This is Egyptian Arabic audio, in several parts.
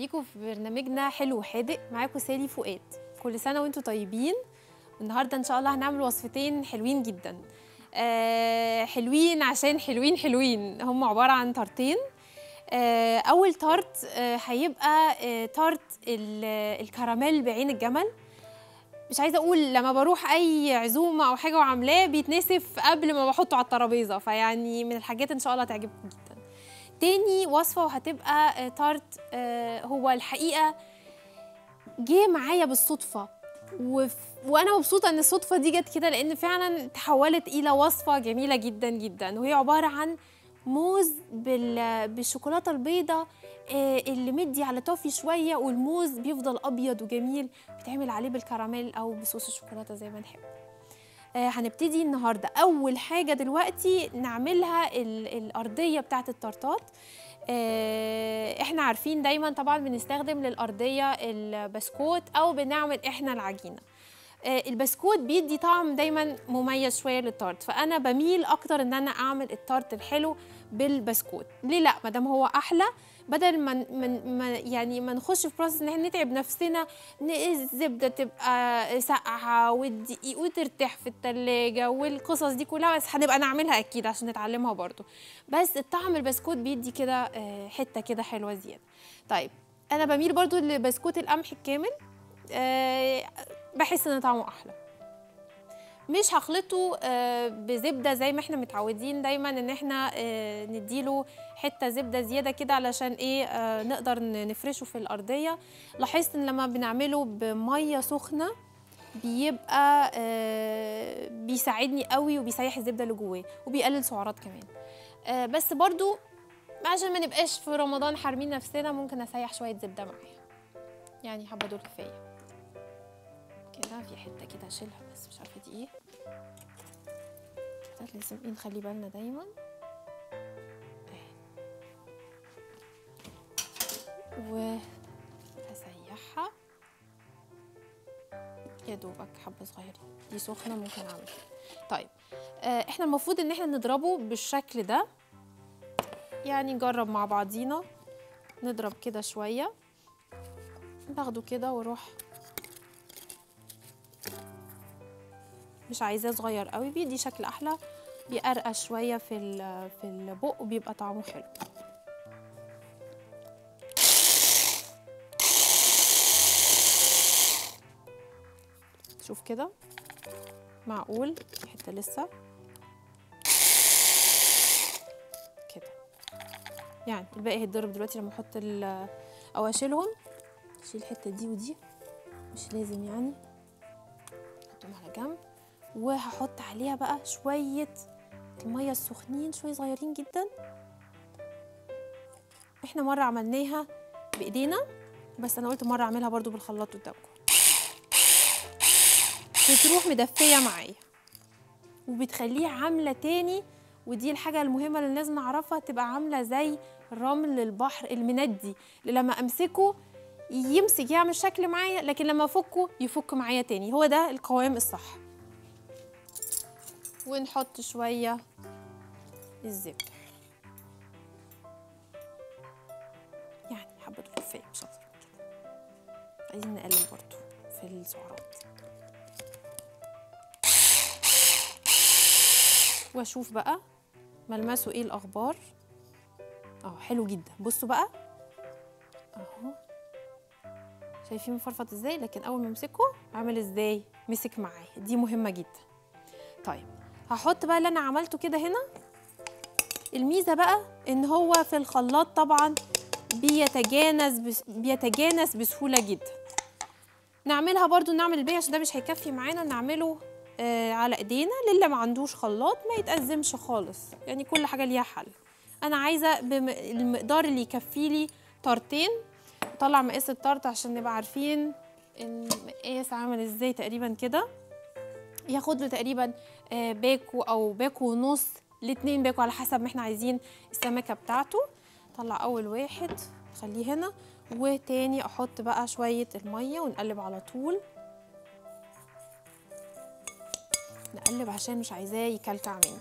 بيكم في برنامجنا حلو وحادق معاكم سالي فؤاد كل سنه وانتم طيبين النهارده ان شاء الله هنعمل وصفتين حلوين جدا آه حلوين عشان حلوين حلوين هم عباره عن تارتين آه اول تارت آه هيبقى آه تارت ال- الكراميل بعين الجمل مش عايزه اقول لما بروح اي عزومه او حاجه وعاملاه بيتنسف قبل ما بحطه على الترابيزه فيعني من الحاجات ان شاء الله تعجبكم جدا تاني وصفه وهتبقى آه، تارت آه، هو الحقيقه جه معايا بالصدفه وف... وانا مبسوطه ان الصدفه دي جت كده لان فعلا تحولت الى وصفه جميله جدا جدا وهي عباره عن موز بال... بالشوكولاته البيضاء آه، اللي مدي على توفي شويه والموز بيفضل ابيض وجميل بيتعمل عليه بالكراميل او بصوص الشوكولاته زي ما نحب آه، هنبتدي النهارده اول حاجه دلوقتي نعملها ال- الارضيه بتاعه التارتات آه، احنا عارفين دايما طبعا بنستخدم للارضيه البسكوت او بنعمل احنا العجينه آه، البسكوت بيدي طعم دايما مميز شويه للتارت فانا بميل اكتر ان انا اعمل التارت الحلو بالبسكوت ليه لا ما دام هو احلى بدل ما من ما يعني ما نخش في بروسس ان احنا نتعب نفسنا ان الزبده تبقى ساقعه والدقيق وترتاح في التلاجة والقصص دي كلها بس هنبقى نعملها اكيد عشان نتعلمها برضو بس الطعم البسكوت بيدي كده آه، حته كده حلوه زياده طيب انا بميل برضو لبسكوت القمح الكامل آه، بحس ان طعمه احلى مش هخلطه آه، بزبده زي ما احنا متعودين دايما ان احنا آه، نديله حته زبده زياده كده علشان ايه آه، نقدر ن- نفرشه في الارضيه لاحظت ان لما بنعمله بميه سخنه بيبقى آه، بيساعدني قوي وبيسيح الزبده اللي جواه وبيقلل سعرات كمان آه، بس برضو عشان ما نبقاش في رمضان حارمين نفسنا ممكن اسيح شويه زبده معاها يعني حبه دول كفايه كده في حته كده اشيلها بس مش عارفه دي ايه كده لازم ايه نخلي بالنا دايما اهي. وهسيحها يا دوبك حبه صغيرين دي سخنه ممكن اعمل كده. طيب آه احنا المفروض ان احنا نضربه بالشكل ده يعني نجرب مع بعضينا نضرب كده شويه باخده كده واروح مش عايزاه صغير قوي بيدي شكل احلى بيقرقش شويه في ال- في البق وبيبقى طعمه حلو شوف كده معقول في حته لسه كده يعني الباقي هيتضرب دلوقتي لما احط ال- او اشيلهم اشيل الحته دي ودي مش لازم يعني احطهم على جنب وهحط عليها بقى شوية المية السخنين شوية صغيرين جدا احنا مرة عملناها بإيدينا بس أنا قلت مرة أعملها برضو بالخلاط قدامكم بتروح مدفية معايا وبتخليها عاملة تاني ودي الحاجة المهمة اللي لازم نعرفها تبقى عاملة زي رمل البحر المندي اللي لما أمسكه يمسك يعمل شكل معايا لكن لما أفكه يفك معايا تاني هو ده القوام الصح ونحط شوية الزبدة يعني حبة كفاية مش أكتر من كده عايزين نقلل برضو في السعرات واشوف بقى ملمسه ايه الاخبار اه حلو جدا بصوا بقى اهو شايفين مفرفط ازاي لكن اول ما امسكه عامل ازاي مسك معايا دي مهمه جدا طيب هحط بقى اللي انا عملته كده هنا الميزه بقى ان هو في الخلاط طبعا بيتجانس بس بيتجانس بسهوله جدا نعملها برضو نعمل الباقي عشان ده مش هيكفي معانا نعمله آه على ايدينا للي ما عندوش خلاط ما يتأزمش خالص يعني كل حاجه ليها حل انا عايزه بم... المقدار اللي يكفي لي طرتين طلع مقاس الطرت عشان نبقى عارفين المقاس عامل ازاي تقريبا كده ياخد له تقريبا آه، باكو او باكو ونص الاتنين باكو على حسب ما احنا عايزين السمكه بتاعته طلع اول واحد خليه هنا وتاني احط بقى شويه الميه ونقلب على طول نقلب عشان مش عايزاه يكلكع مني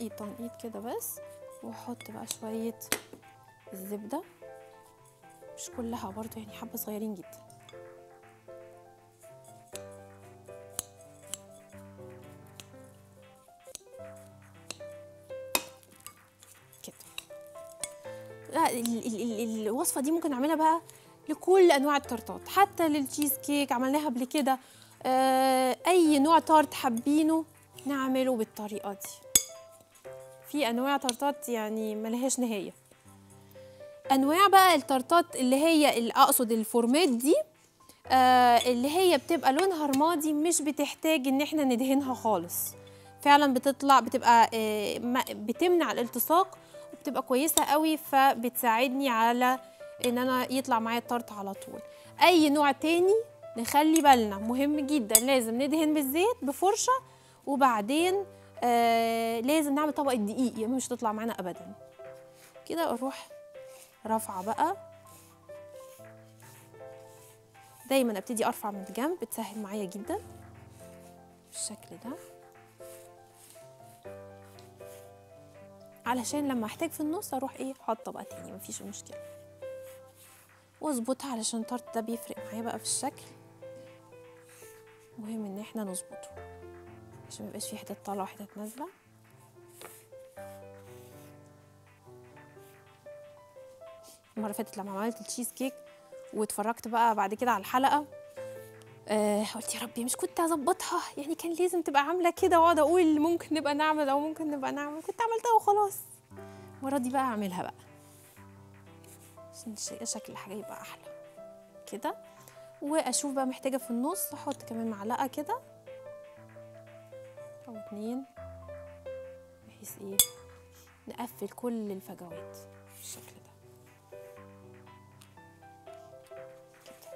تنقيط تنقيط كده بس واحط بقى شويه الزبده مش كلها برضو يعني حبه صغيرين جدا كده لا ال- ال- ال- الوصفه دي ممكن نعملها بقى لكل انواع التورتات حتى للتشيز كيك عملناها قبل كده آه، اي نوع تارت حابينه نعمله بالطريقه دي في انواع تارتات يعني ملهاش نهايه انواع بقى التارتات اللي هي اللي اقصد الفورمات دي آه اللي هي بتبقى لونها رمادي مش بتحتاج ان احنا ندهنها خالص فعلا بتطلع بتبقى آه ما- بتمنع الالتصاق وبتبقى كويسه قوي فبتساعدني على ان انا يطلع معايا التارت على طول اي نوع تاني نخلي بالنا مهم جدا لازم ندهن بالزيت بفرشه وبعدين آه لازم نعمل طبقه دقيق يا إما مش هتطلع معانا ابدا كده اروح رافعه بقى دايما ابتدي ارفع من الجنب بتسهل معايا جدا بالشكل ده علشان لما احتاج في النص اروح ايه حاطه بقى تاني مفيش مشكله واظبطها علشان الطرد ده بيفرق معايا بقى في الشكل مهم ان احنا نظبطه عشان ميبقاش فيه حتت طالعه وحتت نازله المره اللي فاتت لما عملت التشيز كيك واتفرجت بقى بعد كده على الحلقه آه قلت يا ربي مش كنت اظبطها يعني كان لازم تبقى عامله كده واقعد اقول ممكن نبقى نعمل او ممكن نبقى نعمل كنت عملتها وخلاص المره دي بقى اعملها بقى عشان الش- شكل الحاجه يبقى احلى كده واشوف بقى محتاجه في النص احط كمان معلقه كده او اتنين بحيث ايه نقفل كل الفجوات بالشكل ده كده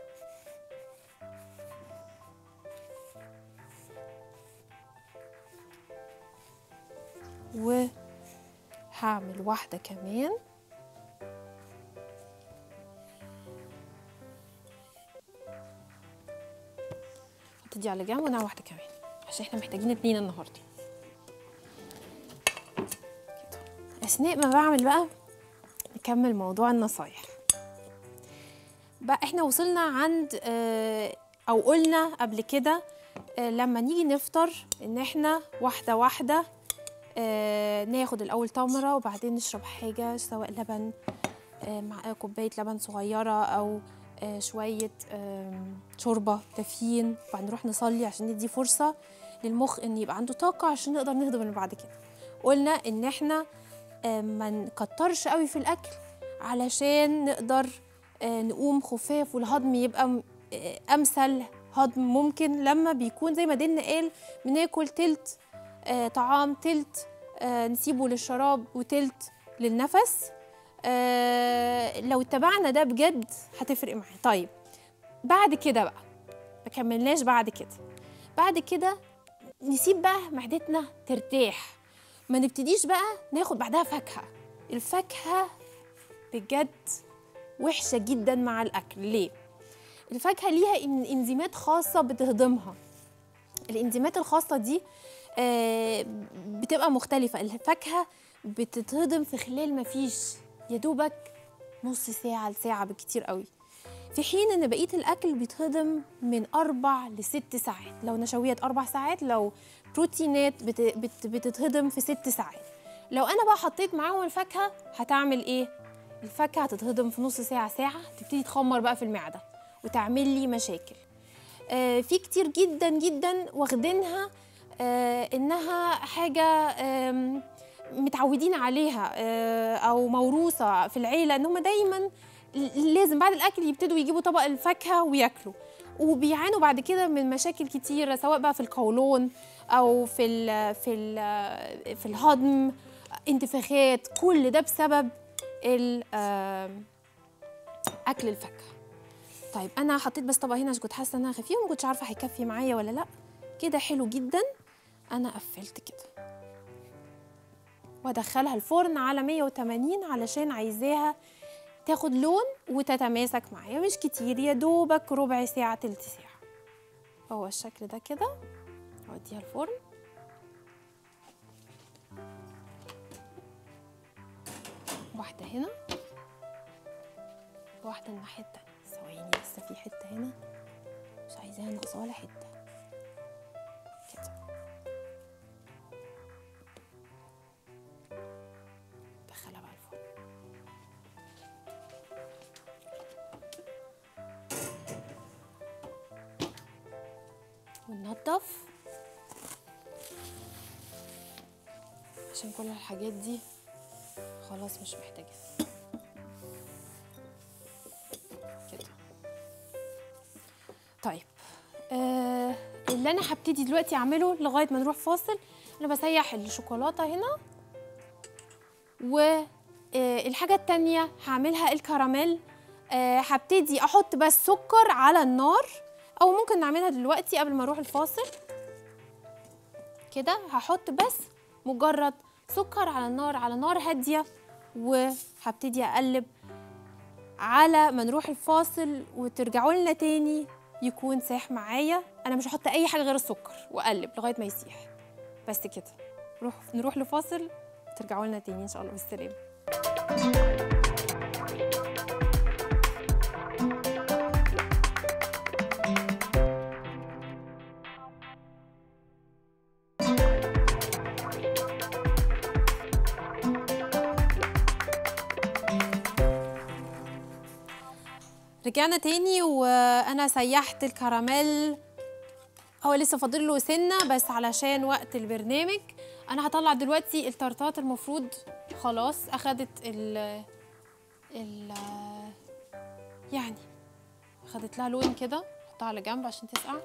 وهعمل واحدة كمان حط دي على جنب ونعمل واحدة كمان عشان احنا محتاجين اتنين النهاردة كده أثناء ما بعمل بقى نكمل موضوع النصايح بقى احنا وصلنا عند آه، او قلنا قبل كده آه، لما نيجي نفطر ان احنا واحده واحده آه، ناخد الاول تمره وبعدين نشرب حاجه سواء لبن آه، مع كوبايه لبن صغيره او آه، شويه آم، شوربه كافيين وبعدين نروح نصلي عشان ندي فرصه للمخ ان يبقى عنده طاقه عشان نقدر نهضم اللي بعد كده قلنا ان احنا آه، ما نكترش قوي في الاكل علشان نقدر آه، نقوم خفاف والهضم يبقى م- آه، امثل هضم ممكن لما بيكون زي ما دينا قال بناكل تلت آه، طعام تلت آه، نسيبه للشراب وتلت للنفس آه، لو اتبعنا ده بجد هتفرق معانا طيب بعد كده بقى ما كملناش بعد كده بعد كده نسيب بقى معدتنا ترتاح ما نبتديش بقى ناخد بعدها فاكهه الفاكهه بجد وحشه جدا مع الاكل ليه الفاكهه ليها إن- انزيمات خاصه بتهضمها الانزيمات الخاصه دي آه، بتبقى مختلفه الفاكهه بتتهضم في خلال ما فيش يا دوبك نص ساعه لساعه بالكتير قوي في حين ان بقيه الاكل بيتهضم من اربع لست ساعات لو نشويات اربع ساعات لو بروتينات بت بت بتتهضم في ست ساعات لو انا بقى حطيت معاهم الفاكهه هتعمل ايه الفاكهه هتتهضم في نص ساعه ساعه تبتدي تخمر بقى في المعده وتعمل لي مشاكل آه في كتير جدا جدا واخدينها آه انها حاجه آم، متعودين عليها آه او موروثه في العيله ان هم دايما ل- لازم بعد الاكل يبتدوا يجيبوا طبق الفاكهه وياكلوا وبيعانوا بعد كده من مشاكل كتيره سواء بقى في القولون او في ال في ال في الهضم انتفاخات كل ده بسبب ال- آم، اكل الفاكهه طيب انا حطيت بس طبق هنا عشان كنت حاسه انها خفيفه وما كنتش عارفه هيكفي معايا ولا لا كده حلو جدا انا قفلت كده وادخلها الفرن على 180 علشان عايزاها تاخد لون وتتماسك معايا مش كتير يا دوبك ربع ساعه تلت ساعه هو الشكل ده كده اوديها الفرن واحدة هنا واحدة الناحية التانية ثواني لسه في حتة هنا مش عايزاها ناقصة ولا حتة كده دخلها بقى الفرن وننضف عشان كل الحاجات دي خلاص مش محتاجة كده طيب آه اللي انا هبتدي دلوقتي اعمله لغايه ما نروح فاصل انا بسيح الشوكولاته هنا والحاجه التانية هعملها الكراميل آه هبتدي احط بس سكر على النار او ممكن نعملها دلوقتي قبل ما اروح الفاصل كده هحط بس مجرد سكر على النار على نار هاديه وهبتدي اقلب على ما نروح الفاصل وترجعوا لنا تاني يكون ساح معايا انا مش هحط اي حاجه غير السكر واقلب لغايه ما يسيح بس كده نروح نروح لفاصل وترجعوا لنا تاني ان شاء الله بالسلامه رجعنا تاني وانا سيحت الكراميل هو لسه فاضل له سنه بس علشان وقت البرنامج انا هطلع دلوقتي التارتات المفروض خلاص اخدت ال ال يعني اخدت لها لون كده احطها على جنب عشان تسقع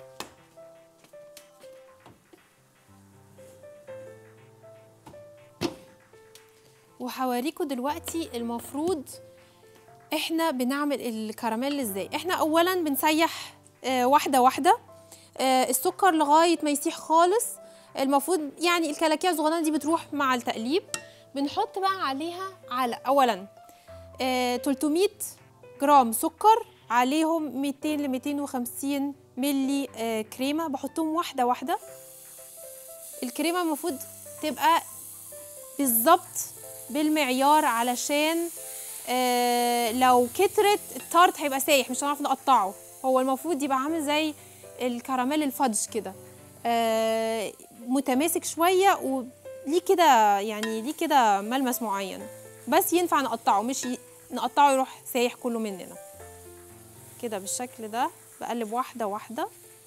وهوريكم دلوقتي المفروض احنا بنعمل الكراميل ازاي احنا اولا بنسيح آه واحده واحده آه السكر لغايه ما يسيح خالص المفروض يعني الكلاكيع الصغيره دي بتروح مع التقليب بنحط بقى عليها على اولا آه 300 جرام سكر عليهم 200 ل 250 ملي آه كريمه بحطهم واحده واحده الكريمه المفروض تبقى بالظبط بالمعيار علشان آه لو كترت التارت هيبقى سايح مش هنعرف نقطعه هو المفروض يبقى عامل زي الكراميل الفادج كده آه متماسك شويه وليه كده يعني ليه كده ملمس معين بس ينفع نقطعه مش ي... نقطعه يروح سايح كله مننا كده بالشكل ده بقلب واحده واحده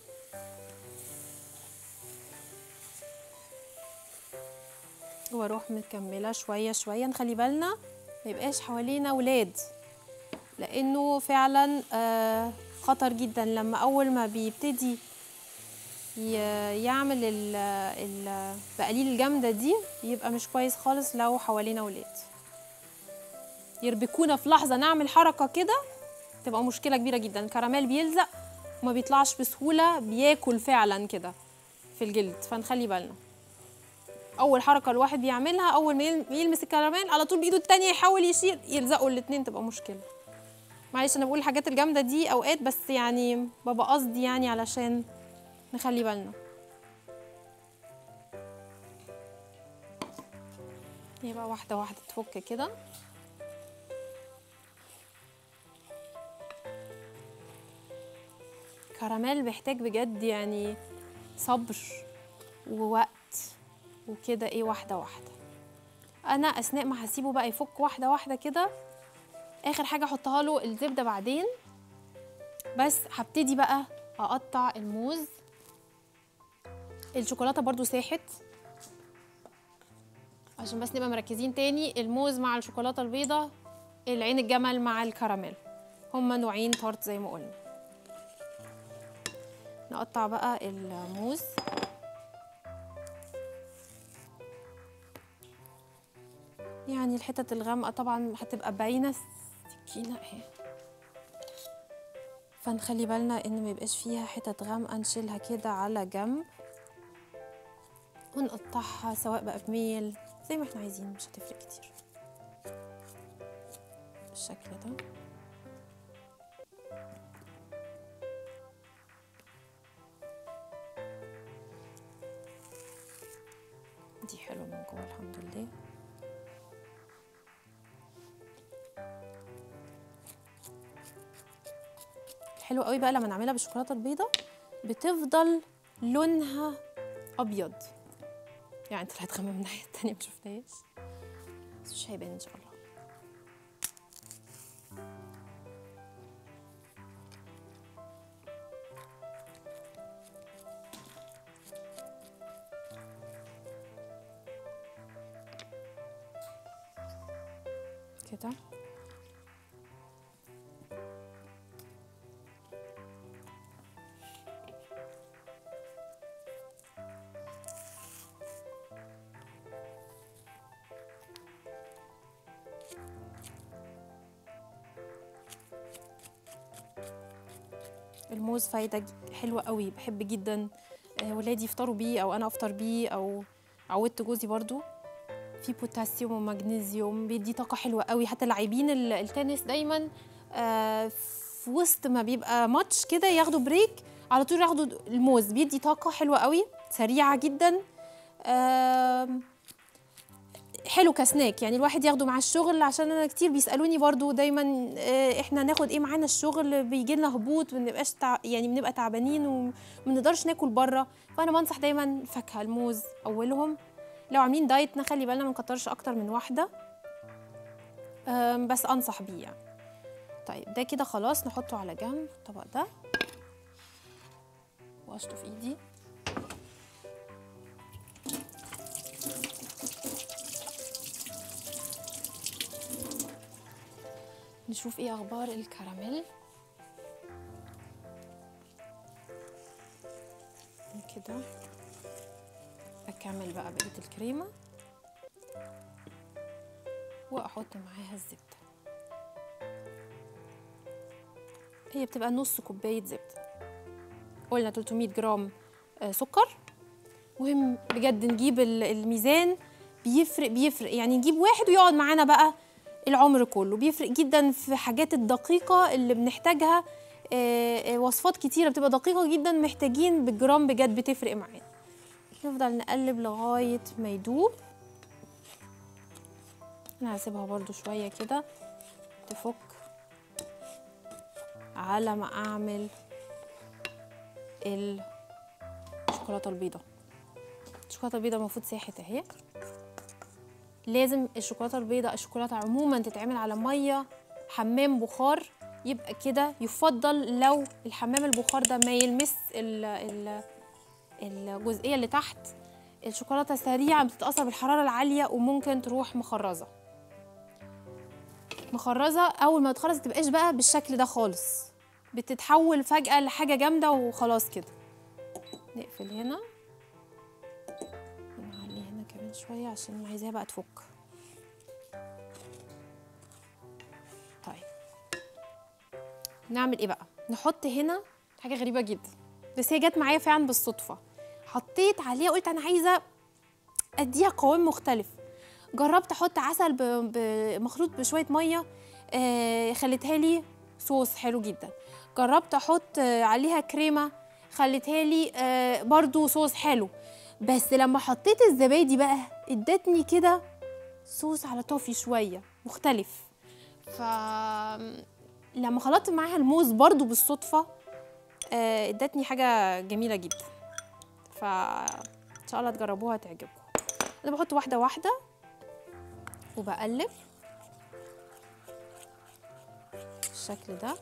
واروح مكمله شويه شويه نخلي بالنا ما يبقاش حوالينا ولاد لانه فعلا آه خطر جدا لما اول ما بيبتدي يعمل البقاليل الجامده دي يبقى مش كويس خالص لو حوالينا ولاد يربكونا في لحظه نعمل حركه كده تبقى مشكله كبيره جدا الكراميل بيلزق وما بيطلعش بسهوله بياكل فعلا كده في الجلد فنخلي بالنا اول حركه الواحد بيعملها اول ما يلمس الكراميل على طول بايده التانية يحاول يشيل يلزقوا الاتنين تبقى مشكله معلش انا بقول الحاجات الجامده دي اوقات بس يعني بابا قصدي يعني علشان نخلي بالنا يبقى واحده واحده تفك كده كراميل بيحتاج بجد يعني صبر ووقت وكده ايه واحده واحده انا اثناء ما هسيبه بقى يفك واحده واحده كده اخر حاجه احطها له الزبده بعدين بس هبتدي بقى اقطع الموز الشوكولاته برضو ساحت عشان بس نبقى مركزين تاني الموز مع الشوكولاته البيضاء العين الجمل مع الكراميل هما نوعين تارت زي ما قلنا نقطع بقى الموز يعني الحتت الغامقه طبعا هتبقى باينه السكينه اهي فنخلي بالنا ان ما يبقاش فيها حتت غامقه نشيلها كده على جنب ونقطعها سواء بقى بميل زي ما احنا عايزين مش هتفرق كتير بالشكل ده دي حلوه من جوه الحمد لله الحلو قوي بقى لما نعملها بالشوكولاته البيضاء بتفضل لونها ابيض يعني طلعت غامقه من الناحيه التانيه ما شفتهاش بس مش هيبان ان شاء الله كده الموز فايدة ج- حلوة قوي بحب جدا آه، ولادي يفطروا بيه أو أنا أفطر بيه أو عودت جوزي برضو فيه بوتاسيوم ومغنيسيوم بيدي طاقة حلوة قوي حتى لاعبين ال- التنس دايما آه، في وسط ما بيبقى ماتش كده ياخدوا بريك على طول ياخدوا الموز بيدي طاقة حلوة قوي سريعة جدا آم، حلو كسناك يعني الواحد ياخده مع الشغل عشان انا كتير بيسالوني برضو دايما آه، احنا ناخد ايه معانا الشغل بيجي لنا هبوط ما بنبقاش تع... يعني بنبقى تعبانين وما بنقدرش ناكل بره فانا بنصح دايما الفاكهه الموز اولهم لو عاملين دايت نخلي بالنا ما نكترش اكتر من واحده آم، بس انصح بيه يعني طيب ده كده خلاص نحطه على جنب الطبق ده واشطف ايدي نشوف ايه اخبار الكراميل كده اكمل بقى بقيه الكريمه واحط معاها الزبده هي بتبقى نص كوبايه زبده قلنا 300 جرام آه، سكر مهم بجد نجيب ال- الميزان بيفرق بيفرق يعني نجيب واحد ويقعد معانا بقى العمر كله بيفرق جدا في حاجات الدقيقة اللي بنحتاجها آه، آه، وصفات كتيرة بتبقى دقيقة جدا محتاجين بالجرام بجد بتفرق معانا نفضل نقلب لغاية ما يدوب انا هسيبها برضو شوية كده تفك على ما اعمل الشوكولاتة البيضاء الشوكولاتة البيضاء المفروض ساحت اهي لازم الشوكولاته البيضاء الشوكولاته عموما تتعمل على ميه حمام بخار يبقى كده يفضل لو الحمام البخار ده ما يلمس ال ال الجزئيه اللي تحت الشوكولاته سريعا بتتاثر بالحراره العاليه وممكن تروح مخرزه مخرزه اول ما تخرز تبقاش بقى بالشكل ده خالص بتتحول فجاه لحاجه جامده وخلاص كده نقفل هنا ونعلي هنا كمان شوية عشان عايزاها بقى تفك طيب نعمل ايه بقى نحط هنا حاجة غريبة جدا بس هي جت معايا فعلا بالصدفة حطيت عليها قلت انا عايزة اديها قوام مختلف جربت احط عسل ب- ب- مخلوط بشوية مية آه خلتها لي صوص حلو جدا جربت احط آه، عليها كريمة خلتها لي آه برضو صوص حلو بس لما حطيت الزبادي بقى ادتني كده صوص على توفي شويه مختلف ف لما خلطت معاها الموز برضو بالصدفه آه، ادتني حاجه جميله جدا ف ان شاء الله تجربوها تعجبكم انا بحط واحده واحده وبقلب بالشكل ده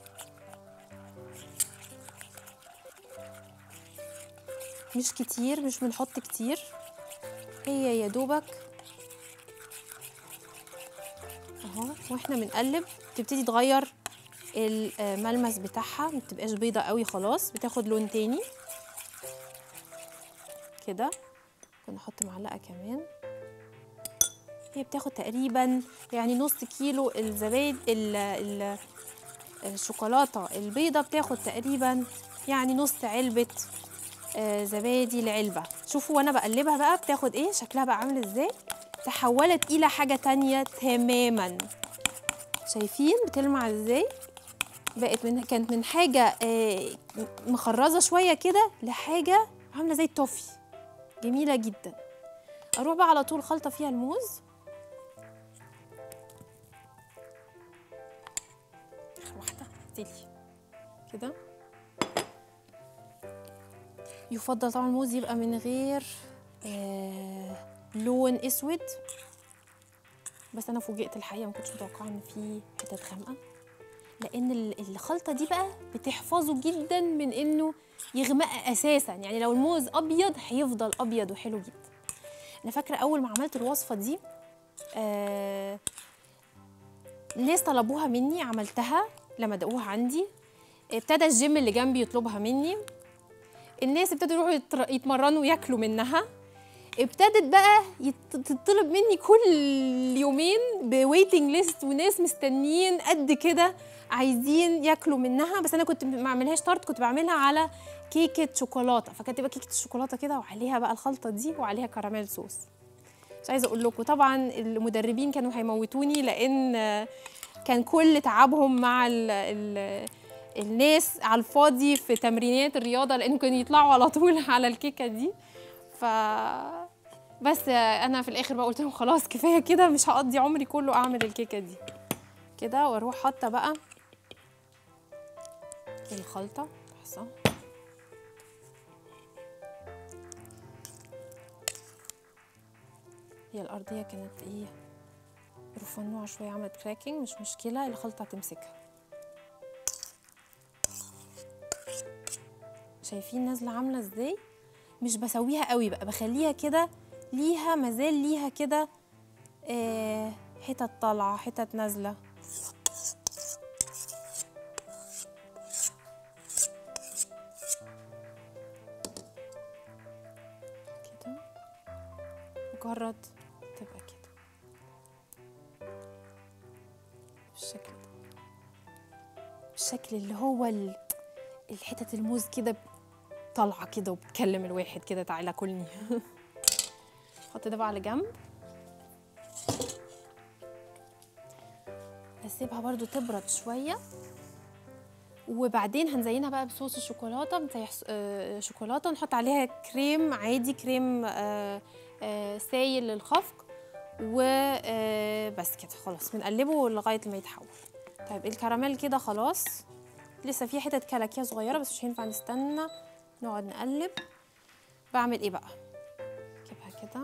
مش كتير مش بنحط كتير هي يا دوبك اهو واحنا بنقلب تبتدي تغير الملمس بتاعها ما بتبقاش بيضة قوي خلاص بتاخد لون تاني كده ممكن نحط معلقة كمان هي بتاخد تقريبا يعني نص كيلو الزبادي ال- ال- الشوكولاتة البيضة بتاخد تقريبا يعني نص علبة آه، زبادي العلبة شوفوا وانا بقلبها بقى بتاخد ايه شكلها بقى عامل ازاي تحولت الى حاجة تانية تماما شايفين بتلمع ازاي بقت من كانت من حاجة آه، مخرزة شوية كده لحاجة عاملة زي التوفي جميلة جدا اروح بقى على طول خلطة فيها الموز آخر واحدة تيلي كده يفضل طبعا الموز يبقى من غير آه لون اسود بس انا فوجئت الحقيقه ما كنتش متوقعه ان في حتت غامقه لان ال- الخلطه دي بقى بتحفظه جدا من انه يغمق اساسا يعني لو الموز ابيض هيفضل ابيض وحلو جدا انا فاكره اول ما عملت الوصفه دي آه ناس طلبوها مني عملتها لما دقوها عندي ابتدى الجيم اللي جنبي يطلبها مني الناس ابتدوا يروحوا يتر- يتمرنوا وياكلوا منها ابتدت بقى يت- تطلب مني كل يومين بويتنج ليست وناس مستنيين قد كده عايزين ياكلوا منها بس انا كنت ما اعملهاش تارت كنت بعملها على كيكه شوكولاته فكانت تبقى كيكه الشوكولاته كده وعليها بقى الخلطه دي وعليها كراميل صوص مش عايزه اقول لكم طبعا المدربين كانوا هيموتوني لان كان كل تعبهم مع ال ال الناس على الفاضي في تمرينات الرياضه لان كانوا يطلعوا على طول على الكيكه دي ف بس انا في الاخر بقى قلت لهم خلاص كفايه كده مش هقضي عمري كله اعمل الكيكه دي كده واروح حاطه بقى الخلطه لحظه هي الارضيه كانت ايه رفنوعه شويه عملت كراكنج مش مشكله الخلطه هتمسكها شايفين نازله عامله ازاي مش بسويها قوي بقى بخليها كده ليها مازال ليها كده آه حتت طالعه حتت نازله كده مجرد تبقى كده بالشكل ده بالشكل اللي هو ال- الحتت الموز كده طالعه كده وبتكلم الواحد كده تعالى كلني حط ده بقى على جنب هسيبها برضو تبرد شويه وبعدين هنزينها بقى بصوص الشوكولاته بنسيح س- آه، شوكولاته نحط عليها كريم عادي كريم آه، آه، سايل للخفق وبس كده خلاص بنقلبه لغايه ما يتحول طيب الكراميل كده خلاص لسه في حتت كلاكيع صغيره بس مش هينفع نستنى نقعد نقلب بعمل ايه بقى اجيبها كده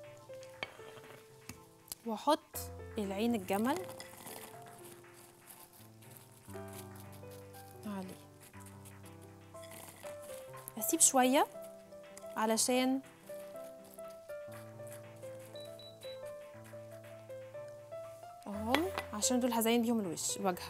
واحط العين الجمل عليه اسيب شويه علشان اهم عشان دول هزين بيهم الوش الواجهه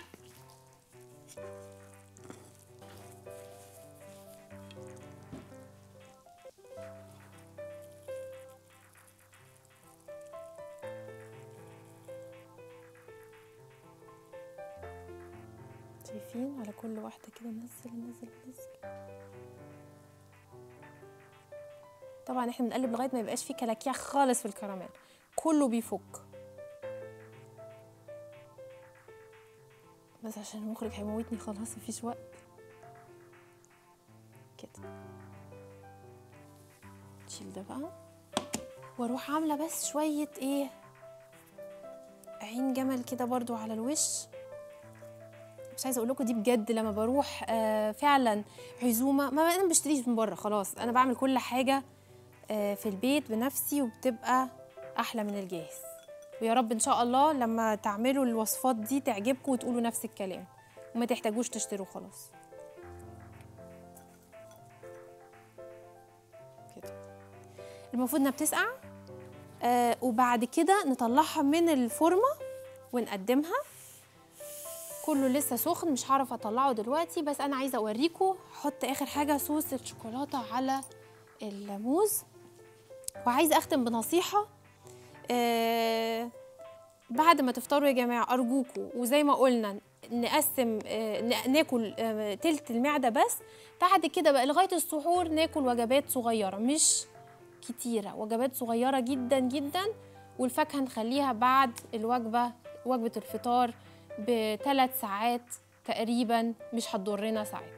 شايفين على كل واحدة كده ننزل ننزل ننزل طبعا احنا بنقلب لغاية ما يبقاش فيه كلاكيع خالص في الكراميل كله بيفك بس عشان المخرج هيموتني خلاص مفيش وقت كده نشيل ده بقى واروح عاملة بس شوية ايه عين جمل كده برضو على الوش مش عايزه اقول لكم دي بجد لما بروح آه فعلا عزومه ما انا ما بشتريش من بره خلاص انا بعمل كل حاجه آه في البيت بنفسي وبتبقى احلى من الجاهز ويا رب ان شاء الله لما تعملوا الوصفات دي تعجبكم وتقولوا نفس الكلام وما تحتاجوش تشتروا خلاص كده المفروض انها بتسقع آه وبعد كده نطلعها من الفورمه ونقدمها كله لسه سخن مش هعرف اطلعه دلوقتي بس انا عايزه اوريكم احط اخر حاجه صوص الشوكولاته على الموز وعايزه اختم بنصيحه آه بعد ما تفطروا يا جماعه ارجوكم وزي ما قلنا نقسم آه نا- ناكل آه تلت المعده بس بعد كده بقى لغايه السحور ناكل وجبات صغيره مش كتيره وجبات صغيره جدا جدا والفاكهه نخليها بعد الوجبه وجبه الفطار بثلاث ساعات تقريبا مش هتضرنا ساعتها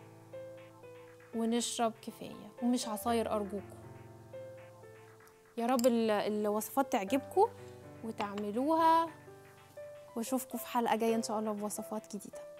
ونشرب كفايه ومش عصاير ارجوكم يا رب ال- الوصفات تعجبكم وتعملوها واشوفكم في حلقه جايه ان شاء الله بوصفات جديده